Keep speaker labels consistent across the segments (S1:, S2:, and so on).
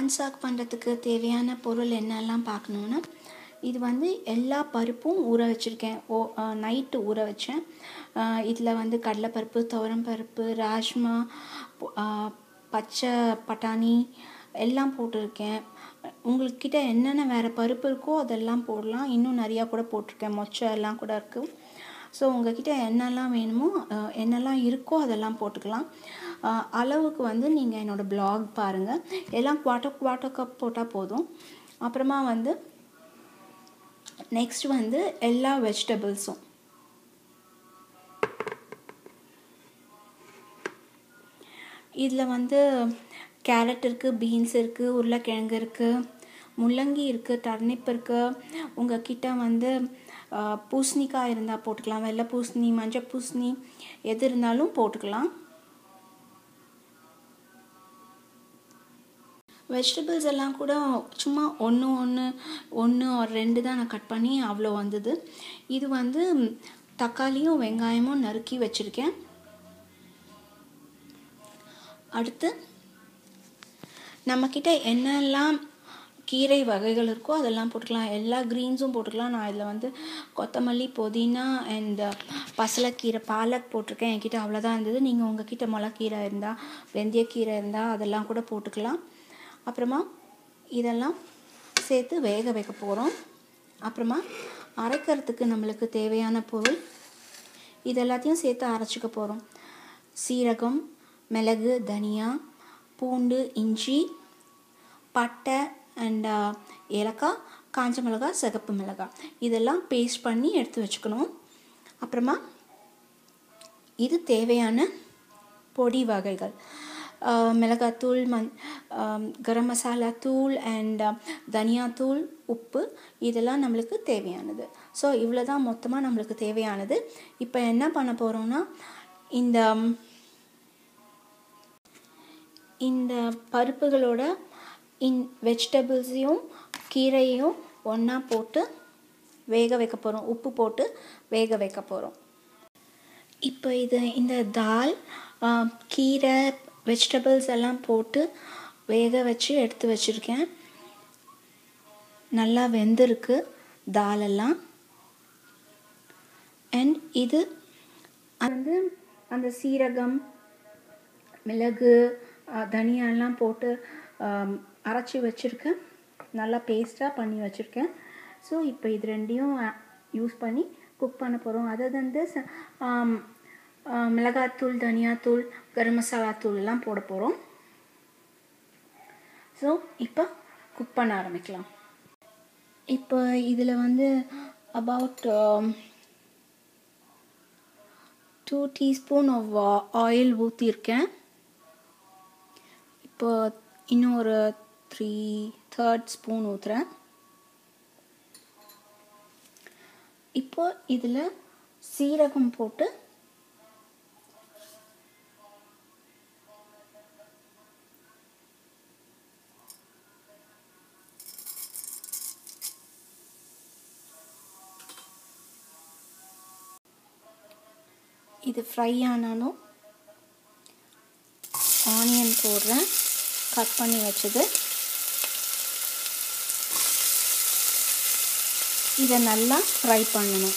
S1: corn chalk பண்ணுறதுக்கு தேவையான பொருள் என்னெல்லாம் பார்க்கணுன்னா இது வந்து எல்லா பருப்பும் ஊற வச்சுருக்கேன் ஓ நைட்டு ஊற வச்சேன் இதில் வந்து கடலைப்பருப்பு துவரம்பருப்பு ராஜ்மா பொ- ஆ, பச்சை பட்டாணி எல்லாம் போட்டிருக்கேன் உங்கள்கிட்ட என்னென்ன வேறு பருப்பு இருக்கோ அதெல்லாம் போடலாம் இன்னும் நிறையா கூட போட்டிருக்கேன் மொச்சை எல்லாம் கூட இருக்குது ஸோ உங்ககிட்ட என்னெல்லாம் வேணுமோ அஹ், என்னெல்லாம் இருக்கோ அதெல்லாம் போட்டுக்கலாம் அஹ், அளவுக்கு வந்து நீங்கள் என்னோடய blog பாருங்கள் எல்லாம் குவார்ட்டர் குவார்ட்டர் கப் போட்டால் போதும் அப்புறமா வந்து நெக்ஸ்ட் வந்து எல்லா வெஜிடபிள்ஸும் இதில் வந்து கேரட் இருக்குது பீன்ஸ் இருக்குது உருளைக்கிழங்கு இருக்குது முள்ளங்கி இருக்குது டர்னிப் இருக்குது உங்கள் கிட்ட வந்து ஆ, பூசணிக்காய் இருந்தால் போட்டுக்கலாம் வெள்ளை பூசணி மஞ்சள் பூசணி எது இருந்தாலும் போட்டுக்கலாம் வெஜிடபிள்ஸ் எல்லாம் கூட சும்மா ஒன்று ஒன்று ஒன்று ஒரு ரெண்டு தான் நான் கட் பண்ணி அவ்வளோ வந்தது இது வந்து தக்காளியும் வெங்காயமும் நறுக்கி வச்சுருக்கேன் அடுத்து நம்மக்கிட்ட என்னெல்லாம் கீரை வகைகள் இருக்கோ அதெல்லாம் போட்டுக்கலாம் எல்லா க்ரீன்ஸும் போட்டுக்கலாம் நான் இதில் வந்து கொத்தமல்லி புதினா அண்ட் பசலைக்கீரை பாலக் போட்டிருக்கேன் என்கிட்ட அவ்வளோதான் இருந்தது நீங்கள் உங்ககிட்ட முளைக்கீரை இருந்தால் வெந்தயக்கீரை இருந்தால் அதெல்லாம் கூட போட்டுக்கலாம் அப்புறமா இதெல்லாம் சேர்த்து வேக வைக்க போகிறோம் அப்புறமா அரைக்கிறதுக்கு நம்மளுக்கு தேவையான பொருள் இது எல்லாத்தையும் சேர்த்து அரைச்சிக்க போகிறோம் சீரகம் மிளகு தனியா பூண்டு இஞ்சி பட்டை அண்ட் ஏலக்காய் காஞ்ச மிளகாய் சிகப்பு மிளகாய் இதெல்லாம் பேஸ்ட் பண்ணி எடுத்து வச்சுக்கணும் அப்புறமா இது தேவையான பொடி வகைகள் ஆஹ் மிளகாத்தூள் மண் ஆம், கரம் மசாலா தூள் அண்ட் தனியாத்தூள் உப்பு இதெல்லாம் நம்மளுக்கு தேவையானது ஸோ இவ்வளோ தான் மொத்தமாக நம்மளுக்கு தேவையானது இப்போ என்ன பண்ண போகிறோம்னா இந்த இந்த பருப்புகளோட இன் வெஜிடபிள்ஸையும் கீரையையும் ஒன்றா போட்டு வேக வைக்க போகிறோம் உப்பு போட்டு வேக வைக்க போகிறோம் இப்போ இது இந்த தால் ஆ, கீரை வெஜிடபிள்ஸ் எல்லாம் போட்டு வேக வச்சு எடுத்து வச்சுருக்கேன் நல்லா வெந்திருக்கு தால் எல்லாம் அண்ட் இது அது வந்து அந்த சீரகம் மிளகு ஆ, தனியாலாம் போட்டு ஆம், அரைச்சி வச்சுருக்கேன் நல்லா பேஸ்ட்டாக பண்ணி வச்சுருக்கேன் ஸோ இப்போ இது ரெண்டையும் யூஸ் பண்ணி குக் பண்ண போகிறோம் அதை வந்து ச- ஆம், ஆ, மிளகாத்தூள் தனியாத்தூள் கரம் மசாலா தூள் எல்லாம் போட போகிறோம் ஸோ இப்போ குக் பண்ண ஆரம்பிக்கலாம் இப்போ இதில் வந்து about two teaspoon of oil ஊற்றிருக்கேன் இப்போ இன்னும் ஒரு த்ரீ தேர்ட் ஸ்பூன் ஊற்றுறேன் இப்போ இதில் சீரகம் போட்டு இது ஃப்ரை ஆனாலும் ஆனியன் போடுறேன் கட் பண்ணி வச்சது இதை நல்லா ஃப்ரை பண்ணணும்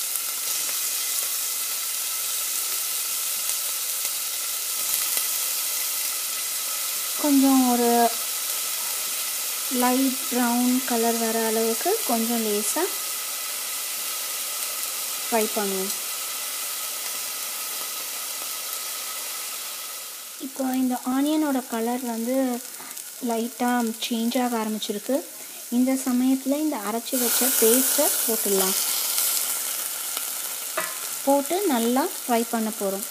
S1: கொஞ்சம் ஒரு லைட் ப்ரௌன் கலர் வர அளவுக்கு கொஞ்சம் லேசாக ஃப்ரை பண்ணுவோம் இப்போ இந்த ஆனியனோட கலர் வந்து லைட்டாக சேஞ்ச் ஆக ஆரம்பிச்சிருக்கு இந்த சமயத்தில் இந்த அரைச்சி வச்ச பேஸ்ட்டை போட்டுடலாம் போட்டு நல்லா ஃப்ரை பண்ண போகிறோம்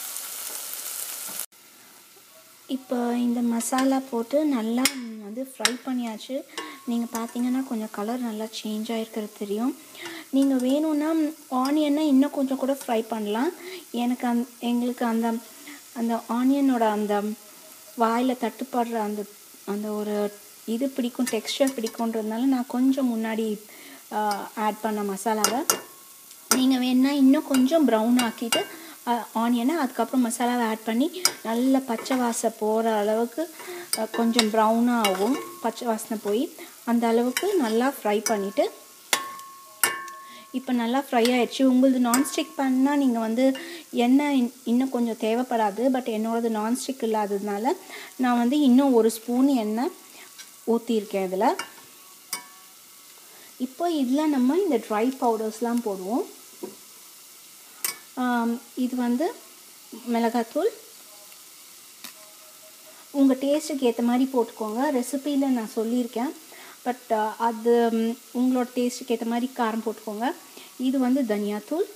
S1: இப்போ இந்த மசாலா போட்டு நல்லா வந்து ஃப்ரை பண்ணியாச்சு நீங்கள் பார்த்தீங்கன்னா கொஞ்சம் கலர் நல்லா சேஞ்ச் ஆகிருக்கிறது தெரியும் நீங்கள் வேணும்னா ஆனியனை இன்னும் கொஞ்சம் கூட ஃப்ரை பண்ணலாம் எனக்கு அந் எங்களுக்கு அந்த அந்த ஆனியனோட அந்த வாயில் தட்டுப்படுற அந்த அந்த ஒரு இது பிடிக்கும் டெக்ஸ்டர் பிடிக்குன்றதுனால நான் கொஞ்சம் முன்னாடி ஆட் பண்ண மசாலாவை நீங்கள் வேணா இன்னும் கொஞ்சம் ப்ரௌன் ஆக்கிட்டு ஆனியனை அதுக்கப்புறம் மசாலாவை ஆட் பண்ணி நல்ல பச்சை வாசை போகிற அளவுக்கு அஹ், கொஞ்சம் ப்ரௌனாக ஆகும் பச்சை வாசனை போய் அந்த அளவுக்கு நல்லா ஃப்ரை பண்ணிவிட்டு இப்போ நல்லா ஃப்ரை ஆயிடுச்சு உங்களது நான்ஸ்டிக் பண்ணால் நீங்கள் வந்து எண்ணெய் இன்- இன்னும் கொஞ்சம் தேவைப்படாது பட் என்னோடது நான்ஸ்டிக் இல்லாததுனால நான் வந்து இன்னும் ஒரு ஸ்பூன் எண்ணெய் ஊற்றியிருக்கேன் இதில் இப்போ இதில் நம்ம இந்த ட்ரை பவுடர்ஸ்லாம் போடுவோம் ஆம், இது வந்து மிளகாத்தூள் உங்கள் டேஸ்ட்டுக்கு ஏற்ற மாதிரி போட்டுக்கோங்க ரெசிப்பியில் நான் சொல்லியிருக்கேன் பட் அது ம், உங்களோட டேஸ்ட்டுக்கு ஏற்ற மாதிரி காரம் போட்டுக்கோங்க இது வந்து தனியாத்தூள்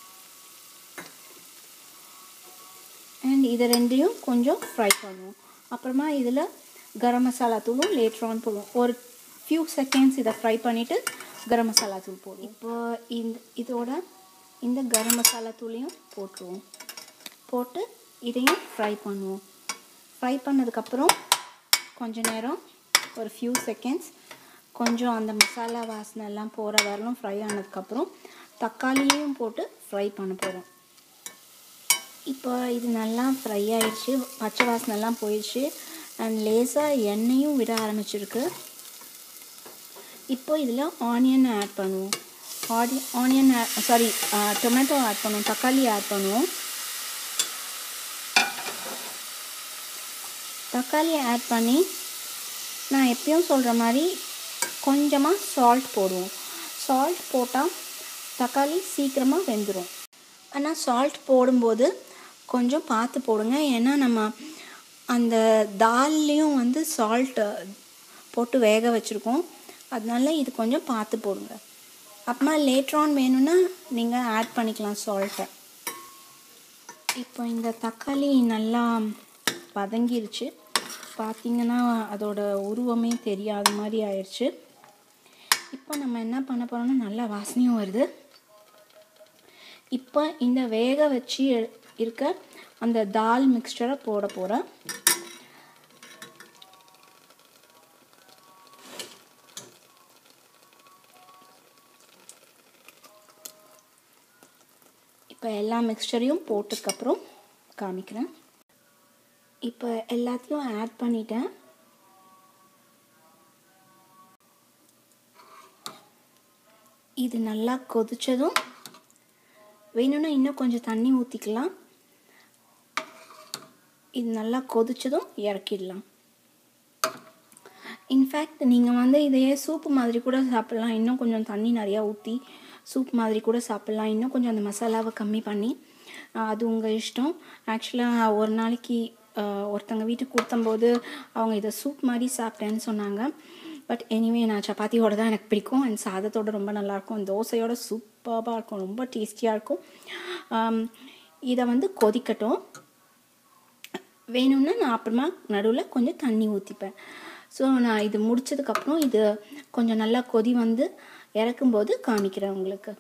S1: அண்ட் இதை ரெண்டையும் கொஞ்சம் ஃப்ரை பண்ணுவோம் அப்புறமா இதில் கரம் மசாலா தூளும் லேட்டர் ஆன் போடுவோம் ஒரு ஃபியூ செகண்ட்ஸ் இதை ஃப்ரை பண்ணிவிட்டு கரம் மசாலா தூள் போடுவோம் இப்போ இந்த இதோட இந்த கரம் மசாலா தூளையும் போட்டுருவோம் போட்டு இதையும் ஃப்ரை பண்ணுவோம் ஃப்ரை பண்ணதுக்கப்புறம் கொஞ்ச நேரம் ஒரு ஃபியூ செகண்ட்ஸ் கொஞ்சம் அந்த மசாலா வாசனை எல்லாம் போகிற வரலும் ஃப்ரை ஆனதுக்கப்புறம் தக்காளியையும் போட்டு ஃப்ரை பண்ண போகிறோம் இப்போ இது நல்லா ஃப்ரை ஆயிடுச்சு பச்சை வாசனைலாம் போயிடுச்சு அண்ட் லேசாக எண்ணெயும் விட ஆரம்பிச்சிருக்கு இப்போ இதில் ஆனியன் ஆட் பண்ணுவோம் ஆடி ஆனியன் சாரி டொமேட்டோ ஆட் பண்ணுவோம் தக்காளி ஆட் பண்ணுவோம் தக்காளி ஆட் பண்ணி நான் எப்பயும் சொல்கிற மாதிரி கொஞ்சமாக சால்ட் போடுவோம் சால்ட் போட்டால் தக்காளி சீக்கிரமாக வெந்துடும் ஆனால் சால்ட் போடும்போது கொஞ்சம் பார்த்து போடுங்க ஏன்னா நம்ம அந்த தால்லையும் வந்து சால்ட் போட்டு வேக வச்சுருக்கோம் அதனால இது கொஞ்சம் பார்த்து போடுங்க அப்புறமா லேட்ரான் வேணும்னா நீங்கள் ஆட் பண்ணிக்கலாம் சால்ட்டை இப்போ இந்த தக்காளி நல்லா வதங்கிருச்சு பார்த்தீங்கன்னா அதோட உருவமே தெரியாத மாதிரி ஆயிடுச்சு இப்போ நம்ம என்ன பண்ண போகிறோம்னா நல்லா வாசனையும் வருது இப்போ இந்த வேக வச்சு எ- இருக்க அந்த தால் மிக்ஸ்சரை போட போகிறேன் இப்போ எல்லா மிக்ஸ்சரையும் போட்டதுக்கப்புறம் காமிக்கிறேன் இப்போ எல்லாத்தையும் ஆட் பண்ணிட்டேன் இது நல்லா கொதிச்சதும் வேணும்னா இன்னும் கொஞ்சம் தண்ணி ஊற்றிக்கலாம் இது நல்லா கொதிச்சதும் இறக்கிடலாம் இன்ஃபேக்ட் நீங்கள் வந்து இதையே சூப்பு மாதிரி கூட சாப்பிட்லாம் இன்னும் கொஞ்சம் தண்ணி நிறையா ஊற்றி சூப் மாதிரி கூட சாப்பிட்லாம் இன்னும் கொஞ்சம் அந்த மசாலாவை கம்மி பண்ணி ஆஹ் அது உங்கள் இஷ்டம் ஆக்சுவலாக ஒரு நாளைக்கு ஆஹ் ஒருத்தங்க வீட்டுக்கு கொடுத்தம்போது அவங்க இதை சூப் மாதிரி சாப்பிட்டேன்னு சொன்னாங்க பட் எனிவே நான் சப்பாத்தியோட தான் எனக்கு பிடிக்கும் அண்ட் சாதத்தோட ரொம்ப நல்லாயிருக்கும் தோசையோட சூப்பராக இருக்கும் ரொம்ப டேஸ்டியாக இருக்கும் ஆம், இதை வந்து கொதிக்கட்டும் வேணும்னா நான் அப்புறமா நடுவில் கொஞ்சம் தண்ணி ஊற்றிப்பேன் ஸோ நான் இது முடிச்சதுக்கப்புறம் இது கொஞ்சம் நல்லா கொதி வந்து இறக்கும்போது காமிக்கிறேன் உங்களுக்கு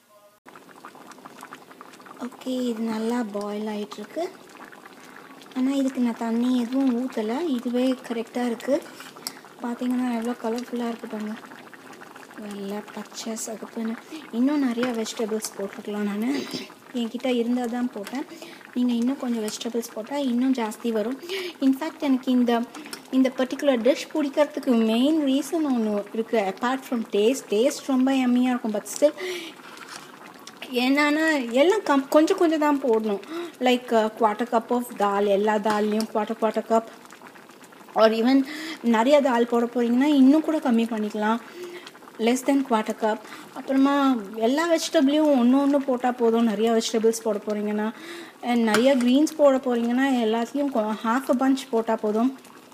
S1: ஓகே இது நல்லா பாயில் ஆகிட்டுருக்கு ஆனால் இதுக்கு நான் தண்ணி எதுவும் ஊற்றலை இதுவே கரெக்டாக இருக்குது பார்த்தீங்கன்னா எவ்வளோ கலர்ஃபுல்லாக இருக்குது பாருங்க வெள்ளை பச்சை சகப்புன்னு இன்னும் நிறையா வெஜிடபிள்ஸ் போட்டிருக்கலாம் நான் என்கிட்ட இருந்தால் தான் போட்டேன் நீங்கள் இன்னும் கொஞ்சம் வெஜிடபிள்ஸ் போட்டால் இன்னும் ஜாஸ்தி வரும் இன்ஃபேக்ட் எனக்கு இந்த இந்த பர்டிகுலர் டிஷ் பிடிக்கிறதுக்கு மெயின் ரீசன் ஒன்று இருக்குது அப்பார்ட் ஃப்ரம் டேஸ்ட் டேஸ்ட் ரொம்ப எம்மியாக இருக்கும் பட் ஸ்டில் என்னன்னா எல்லாம் கம் கொஞ்சம் கொஞ்சம் தான் போடணும் like quarter cup of dal எல்லா தால்லையும் quarter quarter cup or even நிறைய தால் போட போகிறீங்கன்னா இன்னும் கூட கம்மி பண்ணிக்கலாம் லெஸ் தென் குவார்ட்டர் கப் அப்புறமா எல்லா வெஜிடபிளையும் ஒன்று ஒன்று போட்டால் போதும் நிறைய வெஜிடபிள்ஸ் போட போகிறீங்கன்னா அண்ட் நிறைய க்ரீன்ஸ் போட போகிறீங்கன்னா எல்லாத்தையும் ஹாஃப் அ பஞ்ச் போட்டால் போதும்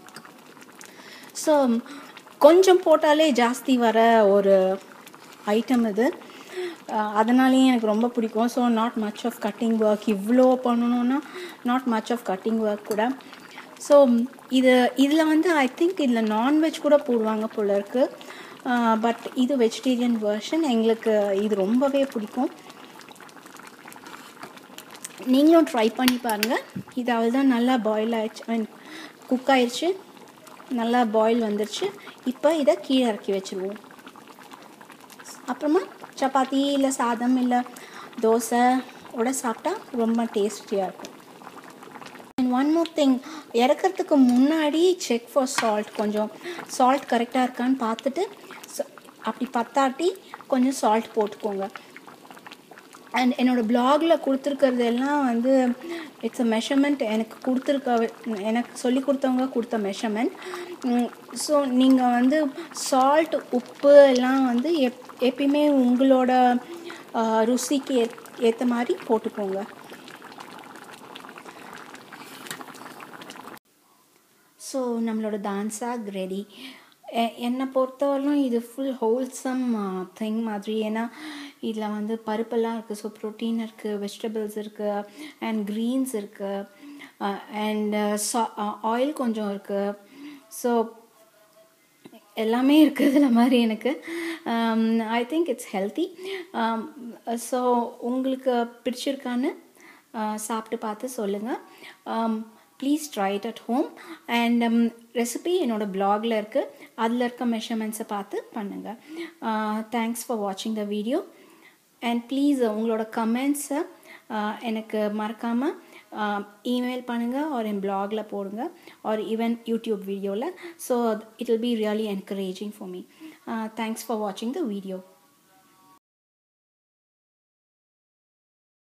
S1: ஸோ கொஞ்சம் போட்டாலே ஜாஸ்தி வர ஒரு ஐட்டம் இது அஹ் அதனாலேயே எனக்கு ரொம்ப பிடிக்கும் so not much of cutting work இவ்வளோ பண்ணணுன்னா not much of cutting work கூட ஸோ இது இதில் வந்து ஐ திங்க் இதில் நான்வெஜ் கூட போடுவாங்க போல இருக்குது பட் இது வெஜிடேரியன் வெர்ஷன் எங்களுக்கு இது ரொம்பவே பிடிக்கும் நீங்களும் ட்ரை பண்ணி பாருங்கள் இது அவள் தான் நல்லா பாயில் ஆயிடுச்சு ஐ மீன் குக் ஆயிடுச்சு நல்லா பாயில் வந்துருச்சு இப்போ இதை கீழே இறக்கி வச்சுருவோம் அப்புறமா சப்பாத்தி இல்லை சாதம் இல்லை தோசை ஓட சாப்பிட்டா ரொம்ப டேஸ்டியாக இருக்கும் அண்ட் ஒன் மோர் திங் இறக்கிறதுக்கு முன்னாடி செக் ஃபார் சால்ட் கொஞ்சம் சால்ட் கரெக்டாக இருக்கான்னு பார்த்துட்டு ச- அப்படி பத்தாட்டி கொஞ்சம் சால்ட் போட்டுக்கோங்க அண்ட் என்னோடய பிளாகில் கொடுத்துருக்கிறது எல்லாம் வந்து இட்ஸ் அ மெஷர்மெண்ட் எனக்கு கொடுத்துருக்க எனக்கு சொல்லி கொடுத்தவங்க கொடுத்த மெஷர்மெண்ட் ஸோ நீங்கள் வந்து சால்ட் உப்பு எல்லாம் வந்து எப் எப்பயுமே உங்களோட ஆஹ், ருசிக்கு ஏ ஏற்ற மாதிரி போட்டுக்கோங்க ஸோ நம்மளோட டான்ஸாக ரெடி என்னை பொறுத்தவரையிலும் இது ஃபுல் ஹோல்சம் திங் மாதிரி ஏன்னா இதில் வந்து பருப்பெல்லாம் இருக்குது ஸோ ப்ரோட்டீன் இருக்குது வெஜிடபிள்ஸ் இருக்குது அண்ட் க்ரீன்ஸ் இருக்குது அண்ட் சா ஆயில் கொஞ்சம் இருக்குது ஸோ எல்லாமே இருக்குது இதில் மாதிரி எனக்கு I think it's healthy so உங்களுக்கு பிடிச்சிருக்கான்னு uh, சாப்பிட்டு பார்த்து சொல்லுங்கள் please try it at home and recipe என்னோடய பிளாகில் இருக்குது அதில் இருக்க மெஷர்மெண்ட்ஸை பார்த்து பண்ணுங்கள் தேங்க்ஸ் ஃபார் வாட்சிங் த வீடியோ அண்ட் ப்ளீஸ் உங்களோட கமெண்ட்ஸை எனக்கு மறக்காமல் இமெயில் பண்ணுங்கள் ஒரு என் பிளாகில் போடுங்க ஒரு ஈவன் யூடியூப் வீடியோவில் so it will be really encouraging for me thanks for வாட்சிங் த வீடியோ